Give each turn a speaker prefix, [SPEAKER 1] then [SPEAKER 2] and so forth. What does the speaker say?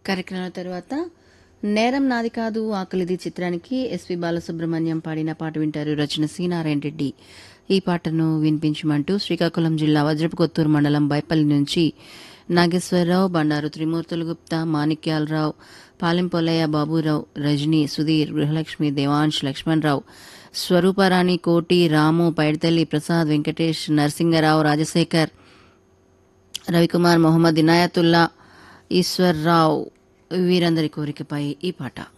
[SPEAKER 1] కార్యక్రమం తర్వాత నేరం నాది కాదు ఆకలిది చిత్రానికి ఎస్పి బాలసుబ్రహ్మణ్యం పాడిన పాట వింటారు రచన సి నారాయణ రెడ్డి ఈ పాటను వినిపించమంటూ శ్రీకాకుళం జిల్లా వజ్రపు కొత్తూరు మండలం బైపల్లి నుంచి నాగేశ్వరరావు బండారు త్రిమూర్తులు గుప్తా మాణిక్యాలరావు పాలెంపొల్లయ్య బాబురావు రజని సుధీర్ గృహలక్ష్మి దేవాంశ్ లక్ష్మణరావు స్వరూపరాణి కోటి రాము పైడితల్లి ప్రసాద్ వెంకటేష్ నరసింగరావు రాజశేఖర్ రవికుమార్ మొహమ్మద్ ఇనాయతుల్లా ఈశ్వర్రావు వీరందరి కోరికపై ఈ పాట